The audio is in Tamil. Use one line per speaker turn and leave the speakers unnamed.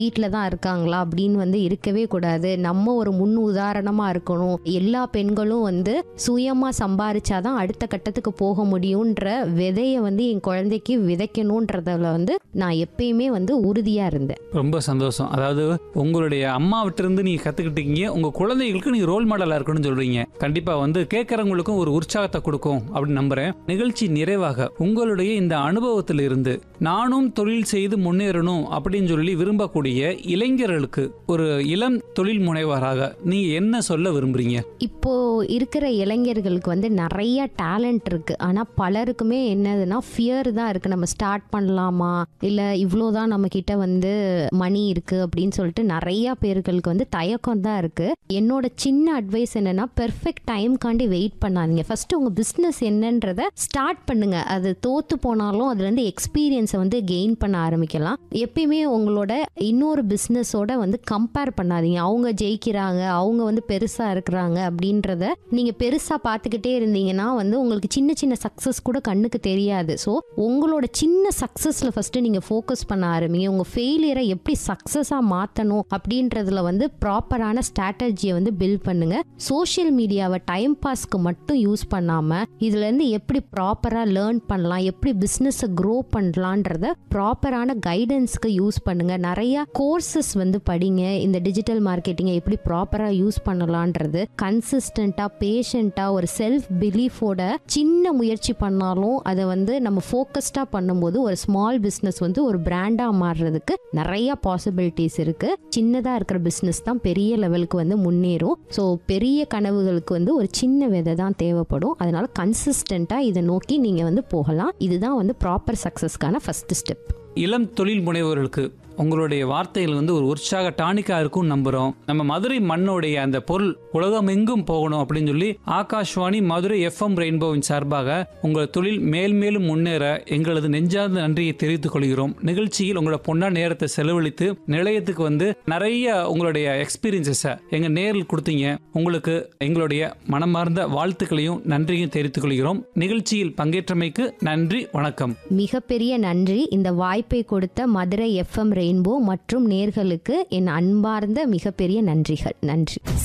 வீட்டில் தான் இருக்காங்களா அப்படின்னு வந்து இருக்கவே கூடாது நம்ம ஒரு முன் உதாரணமா இருக்கணும் எல்லா பெண்களும் வந்து சுயமா சம்பாரிச்சாதான் அடுத்த கட்டத்துக்கு போக முடியுன்ற விதைய வந்து என் குழந்தைக்கு விதைக்கணுன்றதுல வந்து நான் எப்பயுமே வந்து உறுதியா இருந்தேன்
ரொம்ப சந்தோஷம் அதாவது உங்களுடைய அம்மாவிட்ட இருந்து நீங்க கத்துக்கிட்டீங்க உங்க குழந்தைகளுக்கு நீங்க ரோல் மாடலா இருக்கணும்னு சொல்றீங்க கண்டிப்பா வந்து கேட்கறவங்களுக்கும் ஒரு உற்சாகத்தை கொடுக்கும் அப்படின்னு நம்புறேன் நிகழ்ச்சி நிறைவாக உங்களுடைய இந்த அனுபவத்தில் இருந்து நானும் தொழில் செய்து முன்னேறணும் அப்படின்னு சொல்லி விரும்பக்கூடிய இளைஞர்களுக்கு ஒரு இளம் தொழில் முனைவராக நீங்க என்ன சொல்ல விரும்புறீங்க
இப்போ இருக்கிற இளைஞர்களுக்கு வந்து நிறைய டேலண்ட் இருக்கு ஆனா பலருக்குமே என்னதுன்னா ஃபியர் தான் இருக்கு நம்ம ஸ்டார்ட் பண்ணலாமா இல்ல இவ்வளோதான் நம்ம கிட்ட வந்து மணி இருக்கு அப்படின்னு சொல்லிட்டு நிறைய பேர்களுக்கு வந்து தயக்கம் தான் இருக்கு என்னோட சின்ன அட்வைஸ் என்னன்னா பெர்ஃபெக்ட் டைம்காண்டி வெயிட் பண்ணாதீங்க ஃபர்ஸ்ட் உங்க பிஸ்னஸ் என்னன்றத ஸ்டார்ட் பண்ணுங்க அது தோத்து போனாலும் அதுல இருந்து எக்ஸ்பீரியன்ஸை வந்து கெயின் பண்ண ஆரம்பிக்கலாம் எப்பயுமே உங்களோட இன்னொரு பிஸ்னஸோட வந்து கம்பேர் பண்ணாதீங்க அவங்க ஜெயிக்கிறாங்க அவங்க வந்து பெருசா இருக்கிறாங்க அப்படின்றத நீங்க பெருசா பார்த்துக்கிட்டே இருந்தீங்கன்னா வந்து உங்களுக்கு சின்ன சின்ன சக்சஸ் கூட கண்ணுக்கு தெரியாது ஸோ உங்களோட சின்ன சக்சஸ்ல ஃபர்ஸ்ட் நீங்க ஃபோக்கஸ் பண்ண ஆரம்பிங்க உங்க ஃபெயிலியரை எப்படி சக்சஸா மாத்தணும் அப்படின்றதுல வந்து ப்ராப்பரான ஸ்ட்ராட்டஜியை வந்து பில்ட் பண்ணுங்க சோஷியல் மீடியாவை டைம் பாஸ்க்கு மட்டும் யூஸ் பண்ணாம இதுல இருந்து எப்படி ப்ராப்பரா லேர்ன் பண்ணலாம் எப்படி பிசினஸை க்ரோ பண்ணலான்றத ப்ராப்பரான கைடன்ஸ்க்கு யூஸ் பண்ணுங்க நிறைய கோர்சஸ் வந்து படிங்க இந்த டிஜிட்டல் மார்க்கெட்டிங்கை எப்படி ப்ராப்பரா யூஸ் பண்ணலான்றது கன்சிஸ்டண்டா பேஷண்டா ஒரு செல்ஃப் பிலீஃபோட சின்ன முயற்சி பண்ணாலும் அதை வந்து நம்ம ஃபோக்கஸ்டா பண்ணும்போது ஒரு ஸ்மால் பிஸ்னஸ் வந்து ஒரு பிராண்டா மாறுறதுக்கு நிறைய பாசிபிலிட்டிஸ் இருக்கு சின்னதா இருக்கிற பிஸ்னஸ் தான் பெரிய லெவலுக்கு வந்து முன்னேறும் ஸோ பெரிய கனவுகளுக்கு வந்து ஒரு சின்ன விதை தான் தேவைப்படும் அதனால கன்சிஸ்டண்டா இதை நோக்கி நீங்க வந்து போகலாம் இதுதான் வந்து ப்ராப்பர் சக்சஸ்க்கான ஃபர்ஸ்ட் ஸ்டெப்
இளம் தொழில் முனைவோர்களுக்கு உங்களுடைய வார்த்தைகள் வந்து ஒரு உற்சாக டானிக்கா இருக்கும் நம்புறோம் நம்ம மதுரை மண்ணோடைய அந்த பொருள் உலகம் எங்கும் போகணும் அப்படின்னு சொல்லி ஆகாஷ்வாணி மதுரை எஃப்எம் ரெயின்போவின் சார்பாக உங்கள் தொழில் மேல் மேலும் முன்னேற எங்களது நெஞ்சார்ந்த நன்றியை தெரிவித்துக் கொள்கிறோம் நிகழ்ச்சியில் உங்களோட பொன்னா நேரத்தை செலவழித்து நிலையத்துக்கு வந்து நிறைய உங்களுடைய எக்ஸ்பீரியன்சஸை எங்க நேரில் கொடுத்தீங்க உங்களுக்கு எங்களுடைய மனமார்ந்த வாழ்த்துக்களையும் நன்றியும் தெரிவித்துக் கொள்கிறோம் நிகழ்ச்சியில் பங்கேற்றமைக்கு நன்றி வணக்கம்
மிகப்பெரிய நன்றி இந்த வாய்ப்பை கொடுத்த மதுரை எஃப்எம் ரெயின்போ மற்றும் நேர்களுக்கு என் அன்பார்ந்த மிகப்பெரிய நன்றிகள் நன்றி